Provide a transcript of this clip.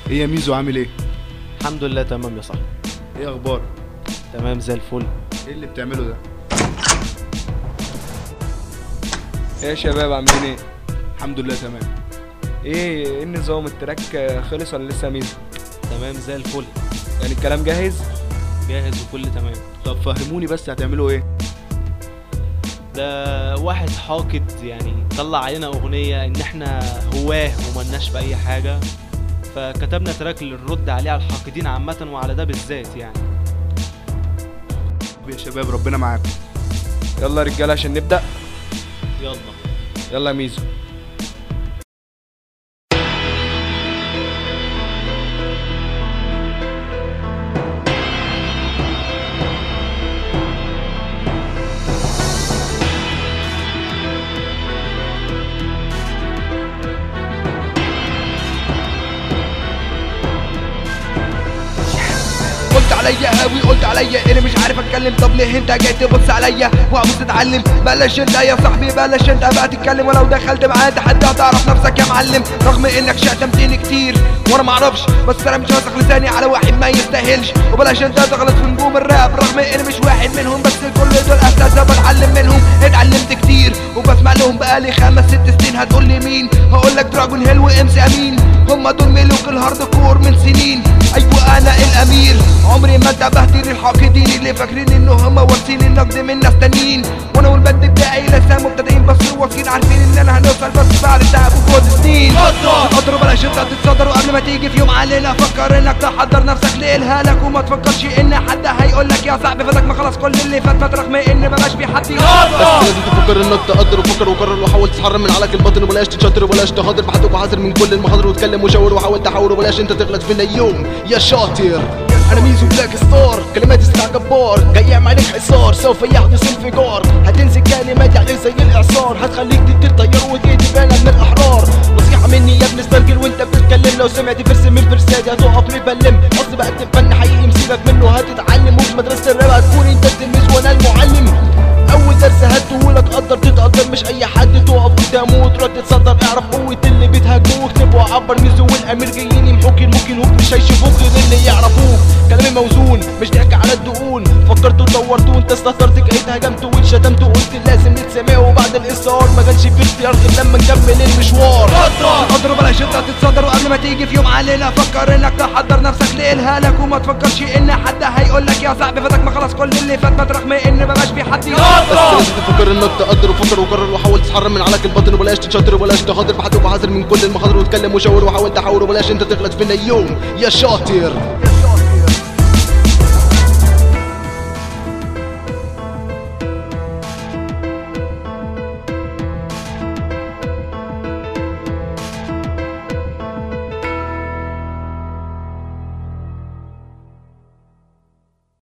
ايه يا ميزو عامل ايه الحمد لله تمام يا صاحبي ايه اخبارك تمام زي الفل ايه اللي بتعمله ده ايه يا شباب عاملين ايه؟ الحمد لله تمام ايه ايه النظام التراك خلص ولا لسه ميزو؟ تمام زي الفل يعني الكلام جاهز؟ جاهز وكل تمام طب فهموني بس هتعملوا ايه ده واحد حاقد يعني طلع علينا اغنية ان احنا هواه وملناش في اي حاجة فكتبنا تراك للرد عليه على الحاقدين عامة وعلى ده بالذات يعني طب يا شباب ربنا معاكم يلا يا رجاله عشان نبدأ يلا يلا يا ميزو قلت عليا قوي قلت عليا انا مش عارف اتكلم طب ليه انت جاي تبص عليا وعاوز تتعلم بلاش انت يا صاحبي بلاش انت بقى تتكلم ولو دخلت معايا تحدي هتعرف نفسك يا معلم رغم انك شتمتني كتير وانا معرفش بس انا مش هثق لساني على واحد ما يستاهلش وبلاش انت تغلط في نجوم الراب رغم اني مش واحد منهم بس كل دول اساتذه بتعلم منهم اتعلمت كتير وبسمع لهم بقالي خمس ست سنين هتقول لي مين هقول لك دراجون هيل وامس امين هم دول ملوك الهارد كور من سنين ايوه انا الامير عمري ما انتبهت للحاقدين اللي فاكرين ان هم وارثين النقد من ناس تانيين وانا والبند بتاعي لسه مبتدئين بس واثقين عارفين ان انا هنوصل بس بعد تعب وجهد سنين اضرب بلاش انت تتصدر وقبل ما تيجي في يوم علينا فكر انك تحضر نفسك لالهالك وما تفكرش ان حد هيقول لك يا صاحبي فاتك ما خلاص كل اللي فات فات رغم ان مبقاش في حد بس يقدر لازم تفكر انك تقدر وفكر وقرر وحاول تتحرر من عقلك الباطن وبلاش تشطر وبلاش تهدر بحثك وحذر من كل المحاضر وتكلم وشاور وحاول تحاور وبلاش انت تغلط فينا اليوم يا شاطر انا ميزو بلاك ستار كلماتي سلاح جبار جاي اعمل عليك حصار سوف يحدث انفجار هتنزل كلماتي عليك زي الاعصار هتخليك تطير طيار وتهدي بالك من الاحرار نصيحة مني يا ابن استرجل وانت بتتكلم لو سمعت فرس من فرساتي هتقف مبلم قصدي بقدم فن حقيقي مسيبك منه هتتعلم وفي مدرسة الراب هتكون انت التلميذ وانا المعلم اول درس هديهولك قدر تتقدر مش اي حد تقف قدامه وتروح تتصدر اعرف قوة اللي بتهاجموه واكتب وعبر ميزو والامير جايين يمحوك يرموك ينهوك مش هيشوفوك غير اللي يعرفوك كلامي موزون مش ضحك على الدقون فكرت ودورت وانت استهترت جيت هجمت واتشتمت وقلت لازم نتسامح وبعد الاصرار ما كانش في اختيار غير لما نكمل المشوار اضرب بلاش انت تتصدر وقبل ما تيجي في يوم علينا فكر انك تحضر نفسك لالهالك وما تفكرش ان حد هيقول لك يا صاحبي فاتك ما خلاص كل اللي فات فات رغم ان مبقاش في حد بس يقدر لازم تفكر انك تقدر وفكر وقرر وحاول تتحرر من عقلك الباطن وبلاش تشطر وبلاش تهدر بحثك وحذر من كل المخاطر وتكلم وشاور وحاول تحاور وبلاش انت تغلط فينا اليوم يا شاطر